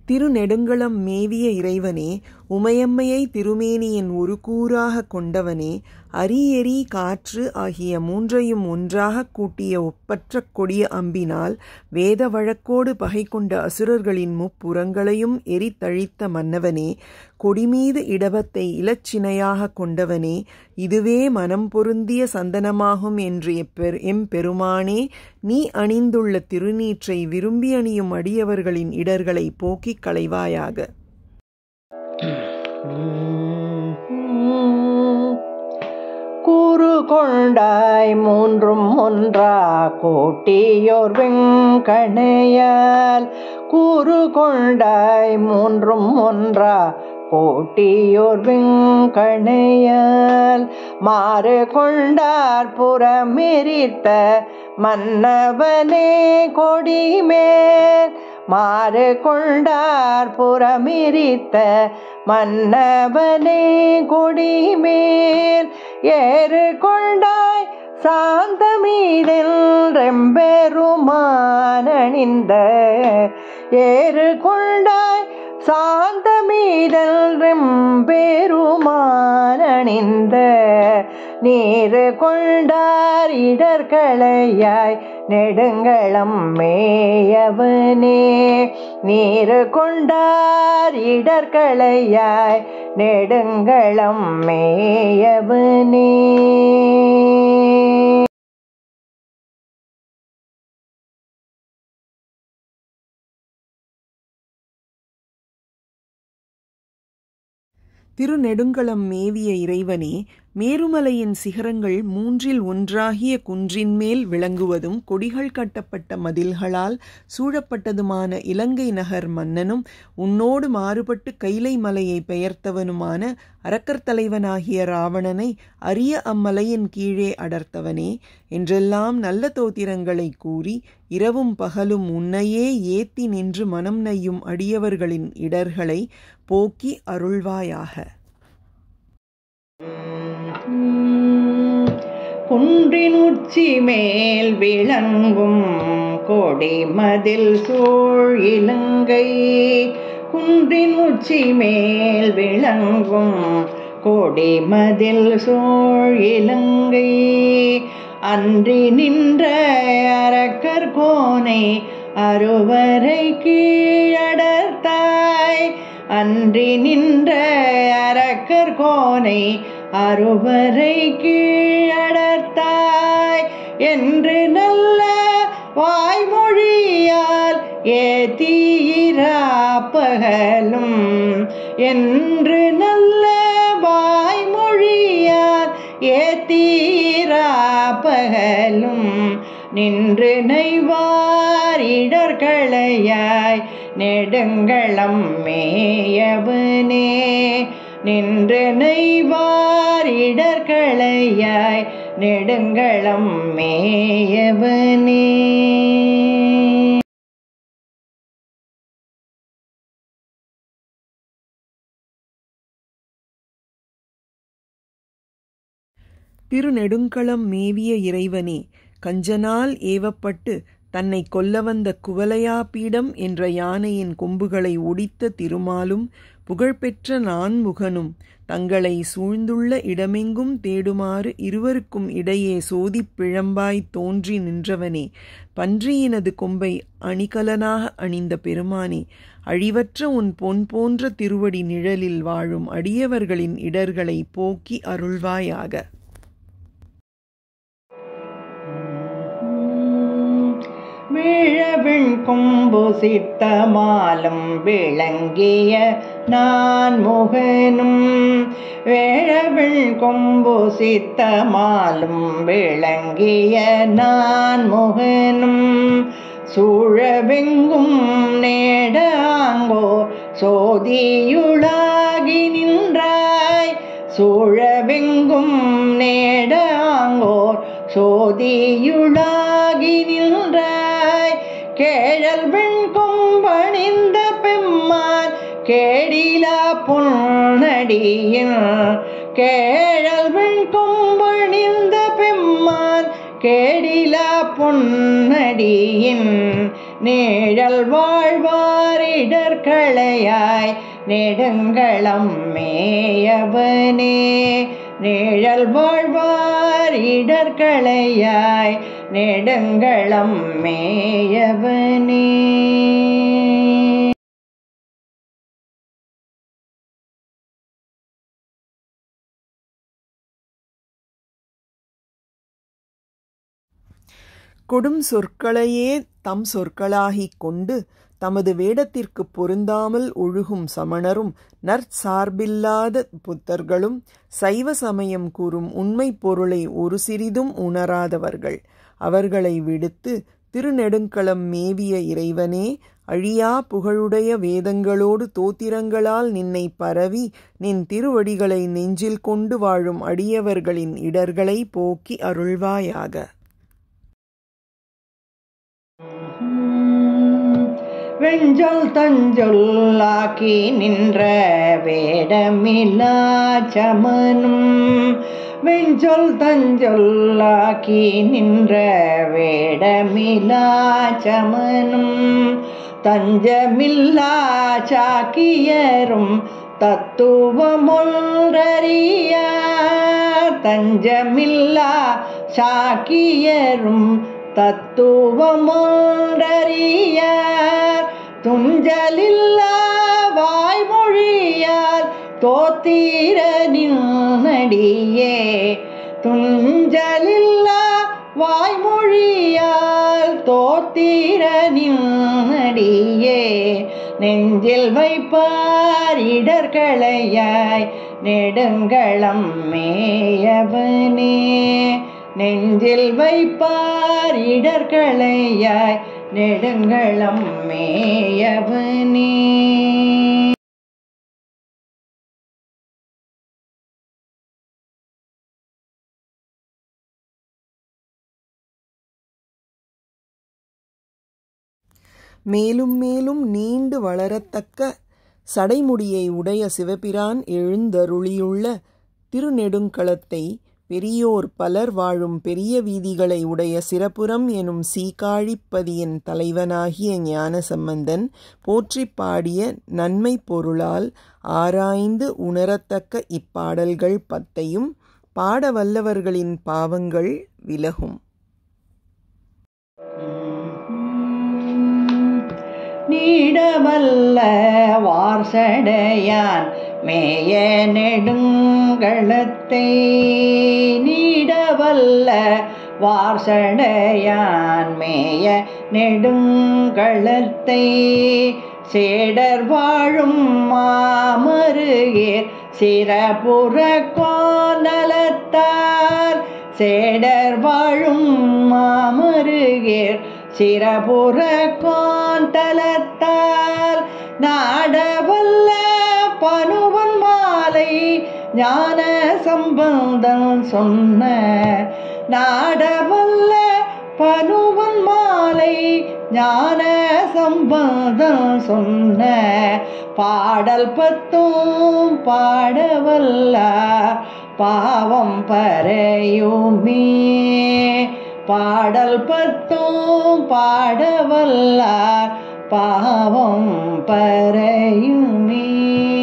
திருநெடுங்களம் மேவிய இறைவனே உமையம்மையை திருமேனியின் ஒரு கூறாகக் கொண்டவனே அரியெரி காற்று ஆகிய மூன்றையும் ஒன்றாகக் கூட்டிய ஒப்பற்ற கொடிய அம்பினால் வேத வழக்கோடு பகை கொண்ட அசுரர்களின் முப்புறங்களையும் எரித்தழித்த மன்னவனே கொடிமீது இடபத்தை இலச்சினையாகக் கொண்டவனே இதுவே மனம் பொருந்திய சந்தனமாகும் என்று எப்பெர் எம்பெருமானே நீ அணிந்துள்ள திருநீற்றை விரும்பி அணியும் அடியவர்களின் இடர்களை போக்கிக் களைவாயாக கூறு கொண்டாய் மூன்றும் ஒன்றா கூட்டியோர் வெங்கணையால் கூறு கொண்டாய் மூன்றும் ஒன்றா கூட்டியோர் வெங்கணையால் மாறு கொண்டார் புறமெரித்த மன்னவனே கொடிமேல் மாறு கொண்டார் புறமிரித்த மன்னவனே கொடிமேல் ஏறு கொண்டாய் சாந்தமீதென்றெம்பெருமானணிந்த ஏறு கொண்டாய் சாந்தமீதென்றெம்பெருமானணிந்த நீரு கொண்டார் இடர்களையாய் நெடுங்களம் மேயவனே நீரு கொண்டார் இடர்களையாய் நெடுங்களம் மேயவனே திருநெடுங்களம் மேவிய இறைவனே மேருமலையின் சிகரங்கள் மூன்றில் ஒன்றாகிய குன்றின் மேல் விளங்குவதும் கொடிகள் கட்டப்பட்ட மதில்களால் சூழப்பட்டதுமான இலங்கை நகர் மன்னனும் உன்னோடு மாறுபட்டு கைலை மலையை பெயர்த்தவனுமான அரக்கர் தலைவனாகிய ராவணனை அரிய அம்மலையின் கீழே அடர்த்தவனே என்றெல்லாம் நல்ல தோத்திரங்களை கூறி இரவும் பகலும் உன்னையே ஏத்தி நின்று மனம் நெய்யும் அடியவர்களின் இடர்களை போக்கி அருள்வாயாக குன்றின் உச்சி மேல் விளங்கும் கொடி மதில் சூழ் இலங்கை குன்றின் உச்சி மேல் விளங்கும் கொடி மதில் சூழ் இலங்கை அன்றி நின்ற அரக்கர் கோனை அறுவரை கீழடர்த்தாய் அன்றி நின்ற அரக்கர் கோனை அறுவரை கீழடர்த்தாய் என்று நல்ல வாய்மொழியால் ஏத்தீராப்பகலும் என்று நல்ல வாய்மொழியால் ஏத்தீராப்பகலும் நின்று நெய்வாரிடர்களையாய் நெடுங்களம் மேயவனே நின்று நெய்வாரிடர்களையாய் நெடுங்களம் மேயவனே திருநெடுங்களம் மேவிய இறைவனே கஞ்சனால் ஏவப்பட்டு தன்னை கொல்ல வந்த குவலையா பீடம் என்ற யானையின் கொம்புகளை ஒடித்த திருமாலும் புகழ்பெற்ற நான்முகனும் தங்களை சூழ்ந்துள்ள இடமெங்கும் தேடுமாறு இருவருக்கும் இடையே சோதிப் பிழம்பாய் தோன்றி நின்றவனே பன்றியினது கொம்பை அணிகலனாக அணிந்த பெருமானே அழிவற்ற உன் பொன் போன்ற திருவடி நிழலில் வாழும் அடியவர்களின் இடர்களை போக்கி அருள்வாயாக வீழவிண் கொம்பு சித்தமாலும் விளங்கிய நான் முகனும் வேழவிண் கொம்பு சித்தமாலும் விளங்கிய நான் முகனும் சூழவெங்கும் நேடாங்கோ சோதியுளாகி நின்றாய் சூழவெங்கும் நேடாங்கோர் சோதியுளாகி நின்றாய் கேழல் வெண் கொம்பணிந்த பெம்மான் கேடிலா பொன்னடியின் கேழல் வெண் கொம்பணிந்த பெம்மான் கேடிலா பொன்னடியின் நீழல் வாழ்வாரிடர்களையாய் நெடுங்களம் மேயவனே நிழல் வாழ்வார் இடர்களையாய் நெடுங்களம் மேயவனே கொடும் சொற்களையே தம் சொற்களாகிக் கொண்டு தமது வேடத்திற்கு பொருந்தாமல் ஒழுகும் சமணரும் நற்சார்பில்லாத புத்தர்களும் சைவ சமயம் கூறும் உண்மை பொருளை ஒரு சிறிதும் உணராதவர்கள் அவர்களை விடுத்து திருநெடுங்களம் மேவிய இறைவனே அழியா புகழுடைய வேதங்களோடு தோத்திரங்களால் நின்னை பரவி நின் திருவடிகளை நெஞ்சில் கொண்டு வாழும் அடியவர்களின் இடர்களை போக்கி அருள்வாயாக வெஞ்சொல் தஞ்சொல்லாக்கி நின்ற வேடமில்லா சமனும் வெஞ்சொல் தஞ்சொல்லாக்கி நின்ற வேடமில்லா சமனும் தஞ்சமில்லா சாக்கியரும் தத்துவமொன்றறியார் தஞ்சமில்லா சாக்கியரும் தத்துவமொன்றறியார் துஞ்சலில்லா வாய்மொழியால் தோத்தீர நின்னடியே துஞ்சலில்லா வாய்மொழியால் தோத்தீர நின்னடியே நெஞ்சில் வைப்பார் இடர்களையாய் நெடுங்களம் மேயவனே நெஞ்சில் வைப்பார் இடர்களையாய் நெடுங்களம் மேயவனே மேலும் மேலும் நீண்டு வளரத்தக்க சடைமுடியை உடைய சிவபிரான் எழுந்தருளியுள்ள திருநெடுங்களத்தை பெரியோர் பலர் வாழும் பெரிய வீதிகளை உடைய சிறப்புறம் எனும் சீகாழிப்பதியின் தலைவனாகிய ஞானசம்பந்தன் போற்றிப் பாடிய நன்மை பொருளால் ஆராய்ந்து உணரத்தக்க இப்பாடல்கள் பத்தையும் பாட வல்லவர்களின் பாவங்கள் விலகும் நீடவல்ல வார்சடையான் மேய நெடுங்களத்தை நீடவல்ல வார்சடையான் மேய நெடுங்களத்தை சேடர் வாழும் மாமருகேர் சிறபுற கோநலத்தார் சேடர் வாழும் மாமருகேர் சிறபுற கோந்தலத்தால் நாடவல்ல பனுவன் மாலை ஞான சம்பந்தம் சொன்ன நாடவல்ல பனுவன் மாலை ஞான சம்பந்தம் சொன்ன பாடல் பத்தும் பாடவல்ல பாவம் பறையுமே பாடல் பத்தும் பாடவல்லார் பாவம் பறையுமே